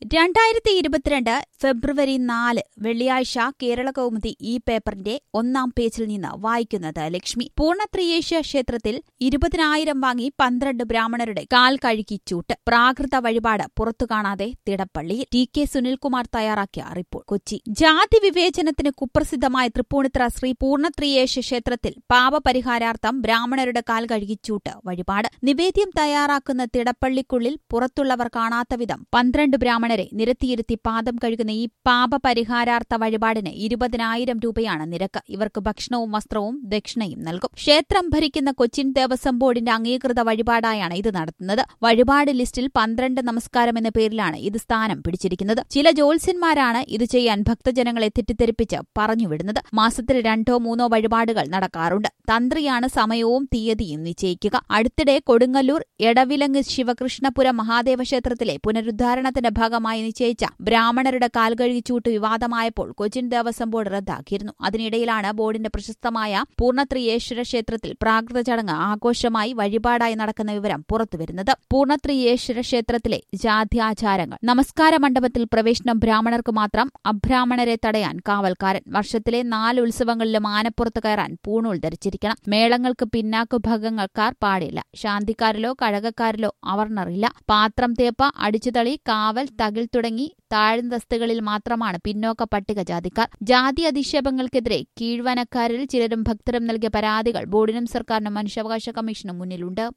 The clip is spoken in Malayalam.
രണ്ടായിരത്തി ഇരുപത്തിരണ്ട് ഫെബ്രുവരി നാല് വെള്ളിയാഴ്ച കേരള കൗമുദി ഈ പേപ്പറിന്റെ ഒന്നാം പേജിൽ നിന്ന് വായിക്കുന്നത് ലക്ഷ്മി പൂർണ്ണ ത്രിയേഷ്യ ക്ഷേത്രത്തിൽ ഇരുപതിനായിരം വാങ്ങി പന്ത്രണ്ട് ബ്രാഹ്മണരുടെ കാൽ കഴുകി ചൂട്ട് പ്രാകൃത വഴിപാട് പുറത്തു കാണാതെ തിടപ്പള്ളിയിൽ ടി കെ സുനിൽകുമാർ തയ്യാറാക്കിയ റിപ്പോർട്ട് കൊച്ചി ജാതി വിവേചനത്തിന് കുപ്രസിദ്ധമായ തൃപ്പൂണിത്ര ശ്രീ പൂർണ്ണ ത്രിയേഷ്യ ക്ഷേത്രത്തിൽ പാപപരിഹാരാർത്ഥം ബ്രാഹ്മണരുടെ കാൽ കഴുകി ചൂട്ട് വഴിപാട് നിവേദ്യം തയ്യാറാക്കുന്ന തിടപ്പള്ളിക്കുള്ളിൽ പുറത്തുള്ളവർ കാണാത്ത വിധം പന്ത്രണ്ട് ബ്രാഹ്മണരെ നിരത്തിയിരുത്തി പാദം കഴുകുന്ന ഈ പാപപരിഹാരാർത്ഥ വഴിപാടിന് ഇരുപതിനായിരം രൂപയാണ് നിരക്ക് ഇവർക്ക് ഭക്ഷണവും വസ്ത്രവും ദക്ഷിണയും നൽകും ക്ഷേത്രം ഭരിക്കുന്ന കൊച്ചിൻ ദേവസ്വം ബോർഡിന്റെ അംഗീകൃത വഴിപാടായാണ് ഇത് നടത്തുന്നത് വഴിപാട് ലിസ്റ്റിൽ പന്ത്രണ്ട് നമസ്കാരം എന്ന പേരിലാണ് ഇത് സ്ഥാനം പിടിച്ചിരിക്കുന്നത് ചില ജ്യോത്സ്യന്മാരാണ് ഇത് ചെയ്യാൻ ഭക്തജനങ്ങളെ തെറ്റിദ്ധരിപ്പിച്ച് പറഞ്ഞുവിടുന്നത് മാസത്തിൽ രണ്ടോ മൂന്നോ വഴിപാടുകൾ നടക്കാറുണ്ട് തന്ത്രിയാണ് സമയവും തീയതിയും നിശ്ചയിക്കുക അടുത്തിടെ കൊടുങ്ങല്ലൂർ എടവിലങ്ങ് ശിവകൃഷ്ണപുരം മഹാദേവ ക്ഷേത്രത്തിലെ പുനരുദ്ധാരണത്തിന്റെ ഭാഗമായി നിശ്ചയിച്ച ബ്രാഹ്മണരുടെ കാൽകഴുകിച്ചൂട്ട് വിവാദമായപ്പോൾ കൊച്ചിൻ ദേവസ്വം ബോർഡ് റദ്ദാക്കിയിരുന്നു അതിനിടയിലാണ് ബോർഡിന്റെ പ്രശസ്തമായ പൂർണ്ണത്രിയേശ്വര ക്ഷേത്രത്തിൽ പ്രാകൃത ചടങ്ങ് ആഘോഷമായി വഴിപാടായി നടക്കുന്ന വിവരം പുറത്തുവരുന്നത് പൂർണ്ണത്രിയേശ്വര ക്ഷേത്രത്തിലെ ജാത്യാചാരങ്ങൾ നമസ്കാര മണ്ഡപത്തിൽ പ്രവേശനം ബ്രാഹ്മണർക്ക് മാത്രം അബ്രാഹ്മണരെ തടയാൻ കാവൽക്കാരൻ വർഷത്തിലെ നാല് ഉത്സവങ്ങളിലും ആനപ്പുറത്ത് കയറാൻ പൂണൂൽ ധരിച്ചിരിക്കണം മേളങ്ങൾക്ക് പിന്നാക്കുഭാഗങ്ങൾക്കാർ പാടില്ല ശാന്തിക്കാരിലോ കഴകക്കാരിലോ അവർണറില്ല പാത്രം തേപ്പ അടിച്ചുതളി കാവൽ തകിൽ തുടങ്ങി താഴ്ന്ന ദസ്തുകളിൽ മാത്രമാണ് പിന്നോക്ക പട്ടികജാതിക്കാർ ജാതി അധിക്ഷേപങ്ങൾക്കെതിരെ കീഴ്വനക്കാരിൽ ചിലരും ഭക്തരും നൽകിയ പരാതികൾ ബോർഡിനും സർക്കാരിനും മനുഷ്യാവകാശ കമ്മീഷനും മുന്നിലുണ്ട്